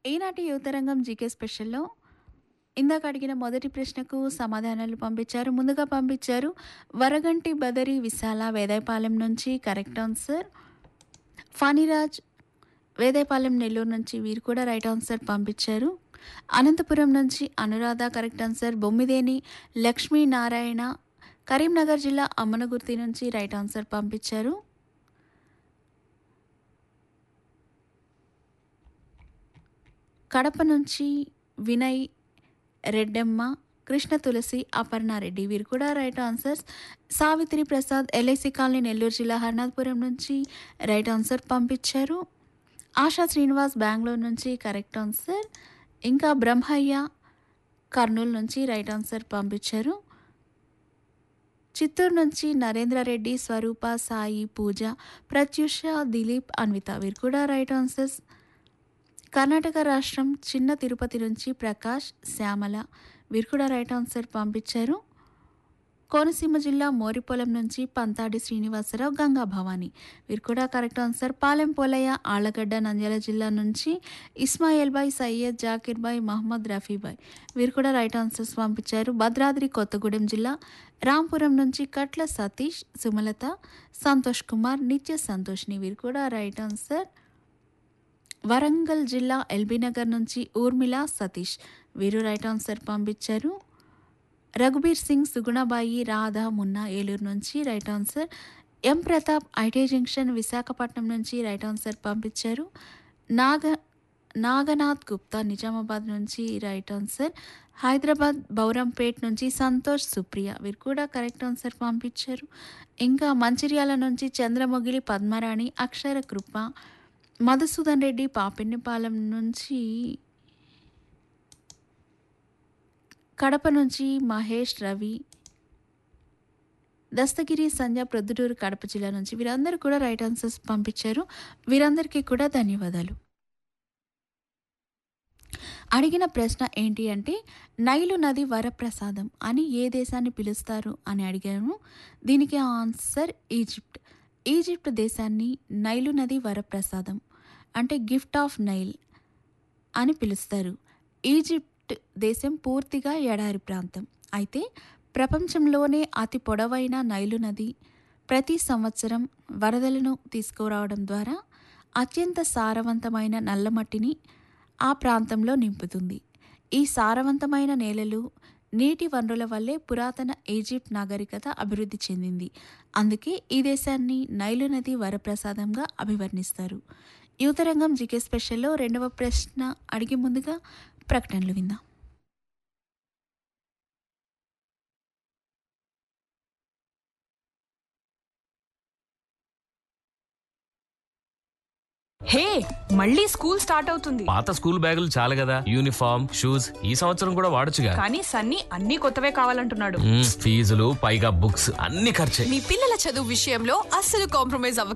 ఈనాటి యువతరంగం జీకే స్పెషల్లో ఇందాక అడిగిన మొదటి ప్రశ్నకు సమాధానాలు పంపించారు ముందుగా పంపించారు వరగంటి బదరి విశాల వేదాయపాలెం నుంచి కరెక్ట్ ఆన్సర్ ఫణిరాజ్ వేదాయపాలెం నెల్లూరు నుంచి వీరు కూడా రైట్ ఆన్సర్ పంపించారు అనంతపురం నుంచి అనురాధ కరెక్ట్ ఆన్సర్ బొమ్మిదేని లక్ష్మీనారాయణ కరీంనగర్ జిల్లా అమ్మనగుర్తి నుంచి రైట్ ఆన్సర్ పంపించారు కడప నుంచి వినయ్ రెడ్డమ్మ కృష్ణ తులసి అపర్ణారెడ్డి వీరు కూడా right answers Savitri Prasad LIC colony Nellore జిల్లా హర్నాథపురం నుంచి రైట్ ఆన్సర్ పంపించారు ఆశా శ్రీనివాస్ బెంగళూరు నుంచి కరెక్ట్ ఆన్సర్ ఇంకా బ్రహ్మయ్య కర్నూలు నుంచి రైట్ ఆన్సర్ పంపించారు చిత్తూరు నుంచి నరేంద్రారెడ్డి స్వరూప సాయి పూజ ప్రత్యూష దిలీప్ అన్విత వీరు కూడా రైట్ ఆన్సర్స్ కర్ణాటక రాష్ట్రం చిన్న తిరుపతి నుంచి ప్రకాష్ శ్యామల వీరు కూడా రైట్ ఆన్సర్ పంపించారు కోనసీమ జిల్లా మోరిపొలం నుంచి పంతాడి శ్రీనివాసరావు గంగా భవాని వీరు కూడా కరెక్ట్ ఆన్సర్ పాలెం పోలయ్య ఆళ్లగడ్డ నంద్యాల జిల్లా నుంచి ఇస్మాయిల్ బాయ్ సయ్యద్ జాకిర్ బాయ్ మహమ్మద్ రఫీబాయ్ వీరు కూడా రైట్ ఆన్సర్స్ పంపించారు భద్రాద్రి కొత్తగూడెం జిల్లా రాంపురం నుంచి కట్ల సతీష్ సుమలత సంతోష్ కుమార్ నిత్య సంతోష్ని వీరు కూడా రైట్ ఆన్సర్ వరంగల్ జిల్లా ఎల్బీ నగర్ నుంచి ఊర్మిళ సతీష్ వీరు రైట్ ఆన్సర్ పంపించారు రఘుబీర్ సింగ్ సుగుణబాయి రాధా మున్నా ఏలూరు నుంచి right answer M Pratap IT junction Visakhapatnam నుంచి రైట్ ఆన్సర్ పంపించారు నాగ నాగనాథ్ గుప్తా నిజామాబాద్ నుంచి రైట్ ఆన్సర్ హైదరాబాద్ బౌరంపేట్ నుంచి సంతోష్ సుప్రియ వీరు కూడా కరెక్ట్ ఆన్సర్ పంపించారు ఇంకా మంచిర్యాల నుంచి చంద్రమొగిలి పద్మరాణి అక్షర కృప మధుసూదన్ రెడ్డి పాపిన్నిపాలెం నుంచి కడప నుంచి మహేష్ రవి దస్తగిరి సంధ్య ప్రొద్దుటూరు కడప జిల్లా నుంచి వీరందరూ కూడా రైట్ ఆన్సర్స్ పంపించారు వీరందరికీ కూడా ధన్యవాదాలు అడిగిన ప్రశ్న ఏంటి అంటే నైలు నది వరప్రసాదం అని ఏ దేశాన్ని పిలుస్తారు అని అడిగాను దీనికి ఆన్సర్ ఈజిప్ట్ ఈజిప్ట్ దేశాన్ని నైలు నది వరప్రసాదం అంటే గిఫ్ట్ ఆఫ్ నైల్ అని పిలుస్తారు ఈజిప్ట్ దేశం పూర్తిగా ఎడారి ప్రాంతం అయితే ప్రపంచంలోనే అతి పొడవైన నైలు నది ప్రతి సంవత్సరం వరదలను తీసుకురావడం ద్వారా అత్యంత సారవంతమైన నల్లమట్టిని ఆ ప్రాంతంలో నింపుతుంది ఈ సారవంతమైన నేలలు నీటి వనరుల వల్లే పురాతన ఈజిప్ట్ నాగరికత అభివృద్ధి చెందింది అందుకే ఈ దేశాన్ని నైలు నది వరప్రసాదంగా అభివర్ణిస్తారు యువతరంగం జీకే స్పెషల్లో రెండవ ప్రశ్న అడిగే ముందుగా ప్రకటనలు విందాం హే మళ్ళీ స్కూల్ స్టార్ట్ అవుతుంది పాత స్కూల్ బ్యాగులు చాలు కదా యూనిఫామ్ షూస్ ఈ సంవత్సరం కూడా వాడొచ్చుగా కానీ సన్నీ అన్ని కొత్తవే కావాలంటున్నాడు మ్మ్, ఫీజులు పైగా బుక్స్ అన్ని ఖర్చే మీ పిల్లల చదువు విషయంలో అస్సలు కాంప్రమైజ్ అవ్వ